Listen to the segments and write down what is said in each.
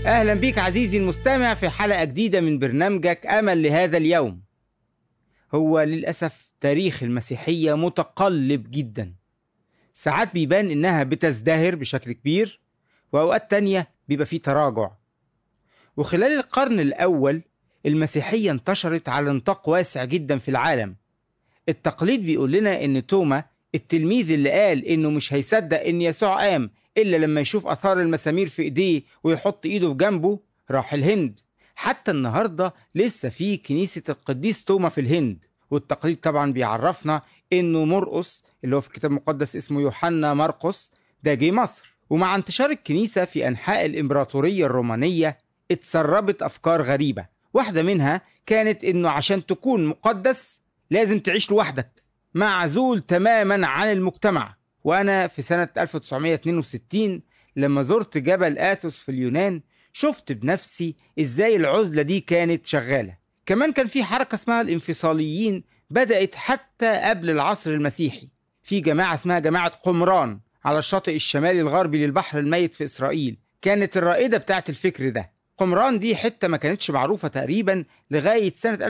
أهلا بيك عزيزي المستمع في حلقة جديدة من برنامجك أمل لهذا اليوم هو للأسف تاريخ المسيحية متقلب جدا ساعات بيبان إنها بتزدهر بشكل كبير وأوقات تانية بيبقى فيه تراجع وخلال القرن الأول المسيحية انتشرت على نطاق واسع جدا في العالم التقليد بيقول لنا إن توما التلميذ اللي قال إنه مش هيصدق إن يسوع قام إلا لما يشوف أثار المسامير في إيديه ويحط إيده في جنبه راح الهند حتى النهاردة لسه في كنيسة القديس توما في الهند والتقليد طبعا بيعرفنا إنه مرقس اللي هو في الكتاب المقدس اسمه يوحنا مرقس ده جه مصر ومع انتشار الكنيسة في أنحاء الإمبراطورية الرومانية اتسربت أفكار غريبة واحدة منها كانت إنه عشان تكون مقدس لازم تعيش لوحدك معزول تماما عن المجتمع وأنا في سنة 1962 لما زرت جبل آثوس في اليونان شفت بنفسي إزاي العزلة دي كانت شغالة كمان كان في حركة اسمها الانفصاليين بدأت حتى قبل العصر المسيحي في جماعة اسمها جماعة قمران على الشاطئ الشمالي الغربي للبحر الميت في إسرائيل كانت الرائدة بتاعت الفكر ده قمران دي حتة ما كانتش معروفة تقريبا لغاية سنة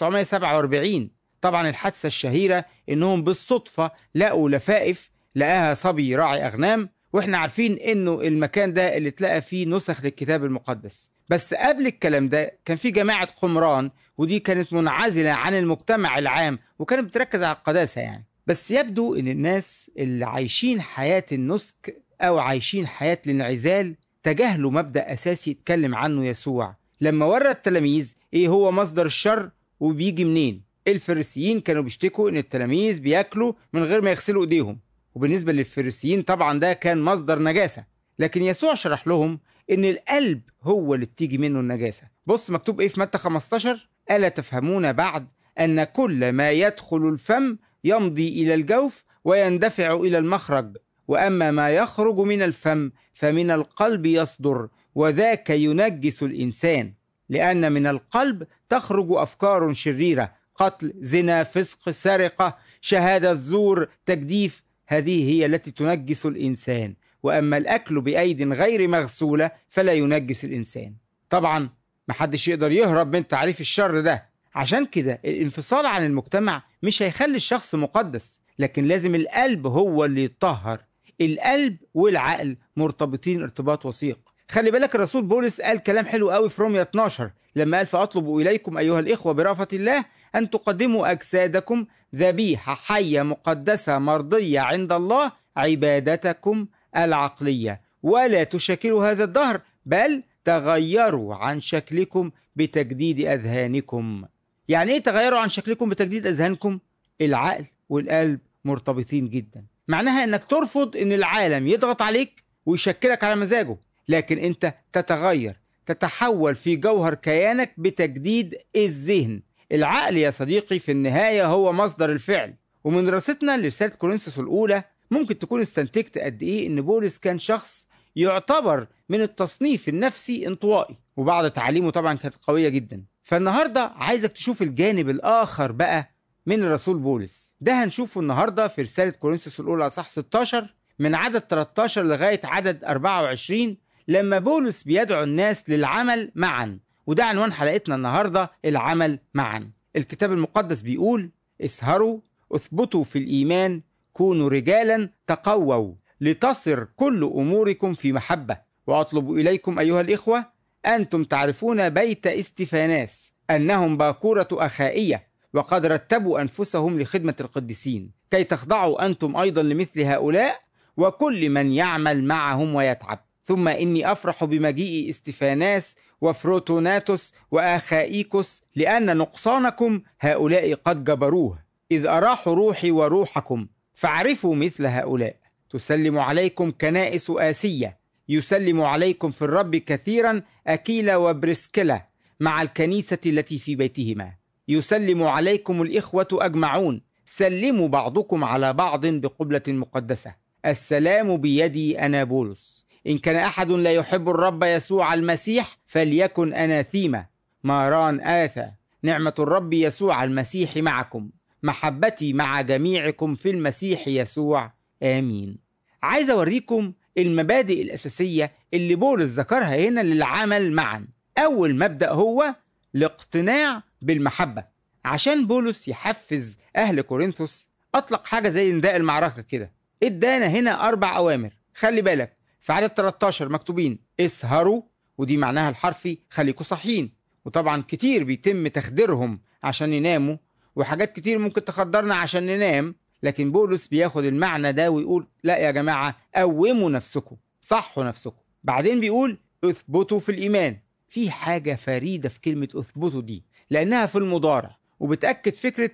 1947 طبعا الحادثة الشهيرة إنهم بالصدفة لقوا لفائف لقاها صبي راعي أغنام وإحنا عارفين إنه المكان ده اللي اتلقى فيه نسخ للكتاب المقدس بس قبل الكلام ده كان في جماعة قمران ودي كانت منعزلة عن المجتمع العام وكانت بتركز على القداسة يعني بس يبدو إن الناس اللي عايشين حياة النسك أو عايشين حياة الانعزال تجاهلوا مبدأ أساسي اتكلم عنه يسوع لما ورى التلاميذ إيه هو مصدر الشر وبيجي منين الفريسيين كانوا بيشتكوا إن التلاميذ بياكلوا من غير ما يغسلوا إيديهم وبالنسبة للفريسيين طبعا ده كان مصدر نجاسة لكن يسوع شرح لهم إن القلب هو اللي بتيجي منه النجاسة بص مكتوب إيه في متى 15 ألا تفهمون بعد أن كل ما يدخل الفم يمضي إلى الجوف ويندفع إلى المخرج وأما ما يخرج من الفم فمن القلب يصدر وذاك ينجس الإنسان لأن من القلب تخرج أفكار شريرة قتل زنا فسق سرقة شهادة زور تجديف هذه هي التي تنجس الإنسان وأما الأكل بأيد غير مغسولة فلا ينجس الإنسان طبعا محدش يقدر يهرب من تعريف الشر ده عشان كده الانفصال عن المجتمع مش هيخلي الشخص مقدس لكن لازم القلب هو اللي يتطهر القلب والعقل مرتبطين ارتباط وثيق خلي بالك الرسول بولس قال كلام حلو قوي في رومية 12 لما قال فأطلب إليكم أيها الإخوة برافة الله أن تقدموا أجسادكم ذبيحة حية مقدسة مرضية عند الله عبادتكم العقلية ولا تشكلوا هذا الدهر بل تغيروا عن شكلكم بتجديد أذهانكم يعني إيه تغيروا عن شكلكم بتجديد أذهانكم؟ العقل والقلب مرتبطين جدا معناها انك ترفض ان العالم يضغط عليك ويشكلك على مزاجه لكن انت تتغير تتحول في جوهر كيانك بتجديد الذهن العقل يا صديقي في النهاية هو مصدر الفعل ومن دراستنا لرسالة كورنثوس الأولى ممكن تكون استنتجت قد إيه إن بولس كان شخص يعتبر من التصنيف النفسي انطوائي وبعض تعاليمه طبعا كانت قوية جدا فالنهاردة عايزك تشوف الجانب الآخر بقى من الرسول بولس ده هنشوفه النهاردة في رسالة كورنثوس الأولى أصح 16 من عدد 13 لغاية عدد 24 لما بولس بيدعو الناس للعمل معا وده عنوان حلقتنا النهاردة العمل معا الكتاب المقدس بيقول اسهروا اثبتوا في الإيمان كونوا رجالا تقووا لتصر كل أموركم في محبة وأطلب إليكم أيها الإخوة أنتم تعرفون بيت استفاناس أنهم باكورة أخائية وقد رتبوا أنفسهم لخدمة القديسين كي تخضعوا أنتم أيضا لمثل هؤلاء وكل من يعمل معهم ويتعب ثم إني أفرح بمجيء استفاناس وفروتوناتوس وآخائيكوس لأن نقصانكم هؤلاء قد جبروه إذ أراحوا روحي وروحكم فاعرفوا مثل هؤلاء تسلم عليكم كنائس آسية يسلم عليكم في الرب كثيرا أكيلا وبرسكلا مع الكنيسة التي في بيتهما يسلم عليكم الإخوة أجمعون سلموا بعضكم على بعض بقبلة مقدسة السلام بيدي أنا بولس إن كان أحد لا يحب الرب يسوع المسيح فليكن أناثيما ماران آثى نعمة الرب يسوع المسيح معكم محبتي مع جميعكم في المسيح يسوع آمين عايز أوريكم المبادئ الأساسية اللي بولس ذكرها هنا للعمل معا أول مبدأ هو الاقتناع بالمحبة عشان بولس يحفز أهل كورنثوس أطلق حاجة زي نداء المعركة كده ادانا هنا أربع أوامر خلي بالك في عدد 13 مكتوبين اسهروا ودي معناها الحرفي خليكوا صاحيين وطبعا كتير بيتم تخديرهم عشان يناموا وحاجات كتير ممكن تخدرنا عشان ننام لكن بولس بياخد المعنى ده ويقول لا يا جماعة قوموا نفسكم صحوا نفسكم بعدين بيقول اثبتوا في الإيمان في حاجة فريدة في كلمة اثبتوا دي لأنها في المضارع وبتأكد فكرة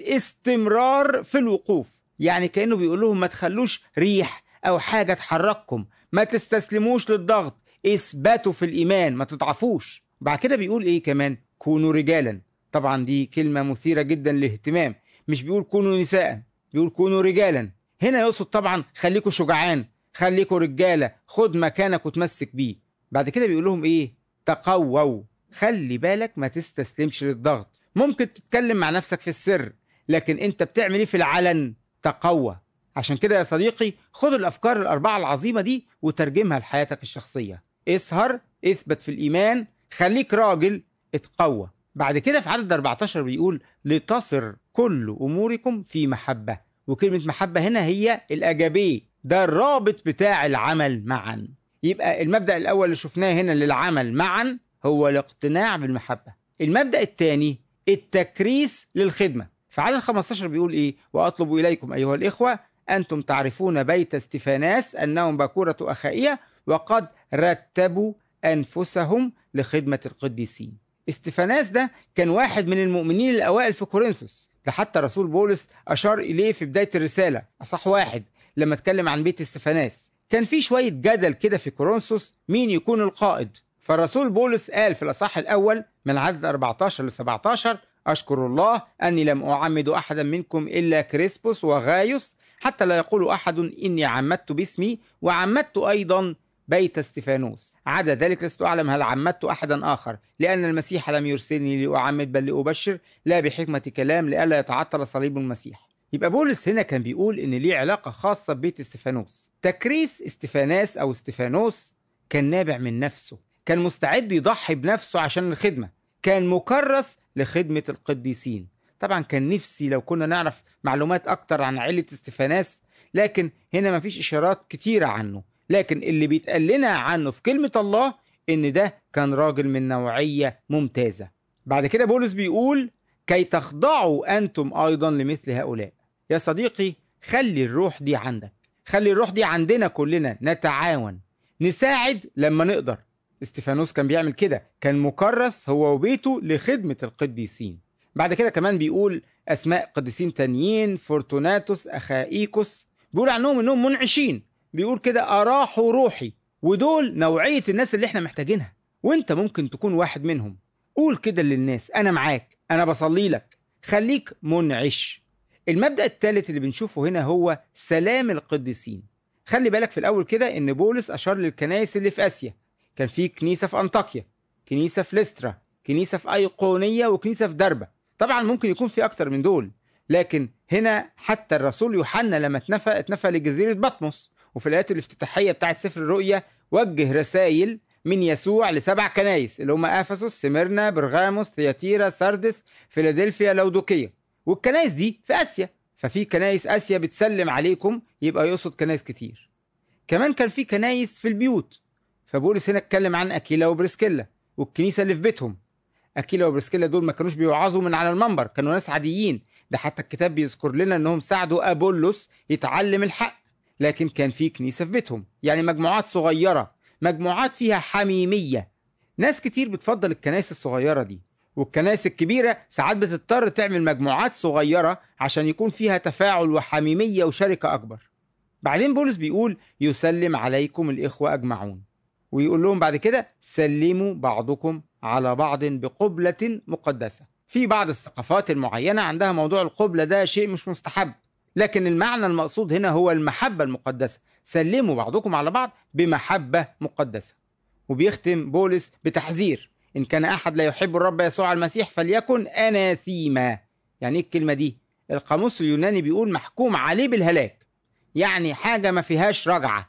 الاستمرار في الوقوف يعني كأنه بيقول لهم ما تخلوش ريح أو حاجة تحرككم ما تستسلموش للضغط اثبتوا في الإيمان ما تضعفوش بعد كده بيقول إيه كمان كونوا رجالا طبعا دي كلمة مثيرة جدا للاهتمام مش بيقول كونوا نساء بيقول كونوا رجالا هنا يقصد طبعا خليكوا شجعان خليكوا رجالة خد مكانك وتمسك بيه بعد كده بيقول لهم ايه تقووا خلي بالك ما تستسلمش للضغط ممكن تتكلم مع نفسك في السر لكن انت بتعمل ايه في العلن تقوى عشان كده يا صديقي خد الافكار الاربعه العظيمه دي وترجمها لحياتك الشخصيه اسهر اثبت في الايمان خليك راجل اتقوى بعد كده في عدد 14 بيقول لتصر كل اموركم في محبه وكلمه محبه هنا هي الاجابيه ده الرابط بتاع العمل معا يبقى المبدا الاول اللي شفناه هنا للعمل معا هو الاقتناع بالمحبه المبدا الثاني التكريس للخدمه في عدد 15 بيقول ايه واطلب اليكم ايها الاخوه انتم تعرفون بيت استفاناس انهم باكوره اخائيه وقد رتبوا انفسهم لخدمه القديسين استفاناس ده كان واحد من المؤمنين الاوائل في كورنثوس ده حتى رسول بولس اشار اليه في بدايه الرساله اصح واحد لما اتكلم عن بيت استفاناس كان في شويه جدل كده في كورنثوس مين يكون القائد فالرسول بولس قال في الاصح الاول من عدد 14 ل 17 اشكر الله اني لم اعمد احدا منكم الا كريسبوس وغايوس حتى لا يقول احد اني عمدت باسمي وعمدت ايضا بيت استفانوس عدا ذلك لست أعلم هل عمدت أحدا آخر لأن المسيح لم يرسلني لأعمد بل لأبشر لا بحكمة كلام لئلا يتعطل صليب المسيح يبقى بولس هنا كان بيقول إن ليه علاقة خاصة ببيت استفانوس تكريس استفاناس أو استفانوس كان نابع من نفسه كان مستعد يضحي بنفسه عشان الخدمة كان مكرس لخدمة القديسين طبعا كان نفسي لو كنا نعرف معلومات أكتر عن عيلة استفاناس لكن هنا مفيش إشارات كتيرة عنه لكن اللي بيتقال لنا عنه في كلمة الله إن ده كان راجل من نوعية ممتازة بعد كده بولس بيقول كي تخضعوا أنتم أيضا لمثل هؤلاء يا صديقي خلي الروح دي عندك خلي الروح دي عندنا كلنا نتعاون نساعد لما نقدر استفانوس كان بيعمل كده كان مكرس هو وبيته لخدمة القديسين بعد كده كمان بيقول أسماء قديسين تانيين فورتوناتوس أخائيكوس بيقول عنهم إنهم منعشين بيقول كده أراحوا روحي ودول نوعية الناس اللي احنا محتاجينها وانت ممكن تكون واحد منهم قول كده للناس أنا معاك أنا بصلي لك خليك منعش المبدأ الثالث اللي بنشوفه هنا هو سلام القديسين خلي بالك في الأول كده إن بولس أشار للكنائس اللي في آسيا كان في كنيسة في أنطاكيا كنيسة في لسترا كنيسة في أيقونية وكنيسة في دربة طبعا ممكن يكون في أكتر من دول لكن هنا حتى الرسول يوحنا لما اتنفى اتنفى لجزيرة بطمس وفي الآيات الافتتاحية بتاعت سفر الرؤيا وجه رسائل من يسوع لسبع كنايس اللي هم افسس سميرنا برغاموس ثياتيرا سردس فيلادلفيا لودوكية والكنايس دي في اسيا ففي كنايس اسيا بتسلم عليكم يبقى يقصد كنايس كتير كمان كان في كنايس في البيوت فبولس هنا اتكلم عن اكيلا وبرسكيلا والكنيسه اللي في بيتهم اكيلا وبرسكيلا دول ما كانوش بيوعظوا من على المنبر كانوا ناس عاديين ده حتى الكتاب بيذكر لنا انهم ساعدوا ابولس يتعلم الحق لكن كان في كنيسه في بيتهم يعني مجموعات صغيره مجموعات فيها حميميه ناس كتير بتفضل الكنائس الصغيره دي والكنائس الكبيره ساعات بتضطر تعمل مجموعات صغيره عشان يكون فيها تفاعل وحميميه وشركه اكبر بعدين بولس بيقول يسلم عليكم الاخوه اجمعون ويقول لهم بعد كده سلموا بعضكم على بعض بقبله مقدسه في بعض الثقافات المعينه عندها موضوع القبله ده شيء مش مستحب لكن المعنى المقصود هنا هو المحبه المقدسه سلموا بعضكم على بعض بمحبه مقدسه وبيختم بولس بتحذير ان كان احد لا يحب الرب يسوع المسيح فليكن اناثيما يعني ايه الكلمه دي القاموس اليوناني بيقول محكوم عليه بالهلاك يعني حاجه ما فيهاش رجعه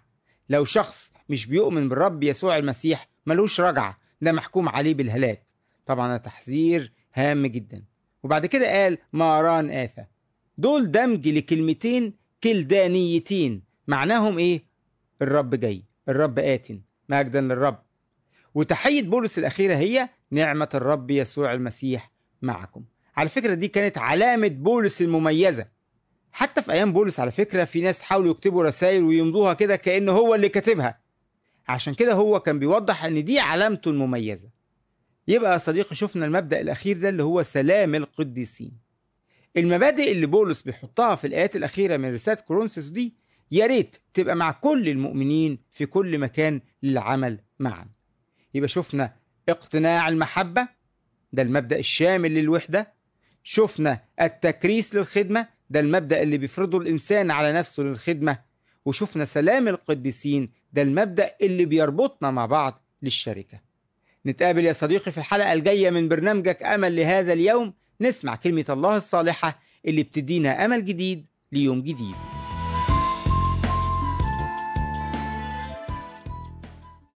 لو شخص مش بيؤمن بالرب يسوع المسيح ملوش رجعة ده محكوم عليه بالهلاك طبعا ده تحذير هام جدا وبعد كده قال ماران آثى دول دمج لكلمتين كلدانيتين معناهم ايه الرب جاي الرب آت مجدا للرب وتحية بولس الأخيرة هي نعمة الرب يسوع المسيح معكم على فكرة دي كانت علامة بولس المميزة حتى في أيام بولس على فكرة في ناس حاولوا يكتبوا رسائل ويمضوها كده كأنه هو اللي كاتبها عشان كده هو كان بيوضح ان دي علامته المميزة يبقى يا صديقي شفنا المبدأ الأخير ده اللي هو سلام القديسين المبادئ اللي بولس بيحطها في الآيات الأخيرة من رسالة كورنثوس دي يا ريت تبقى مع كل المؤمنين في كل مكان للعمل معا يبقى شفنا اقتناع المحبة ده المبدأ الشامل للوحدة شفنا التكريس للخدمة ده المبدأ اللي بيفرضه الإنسان على نفسه للخدمة وشفنا سلام القديسين ده المبدأ اللي بيربطنا مع بعض للشركة نتقابل يا صديقي في الحلقة الجاية من برنامجك أمل لهذا اليوم نسمع كلمة الله الصالحة اللي بتدينا أمل جديد ليوم جديد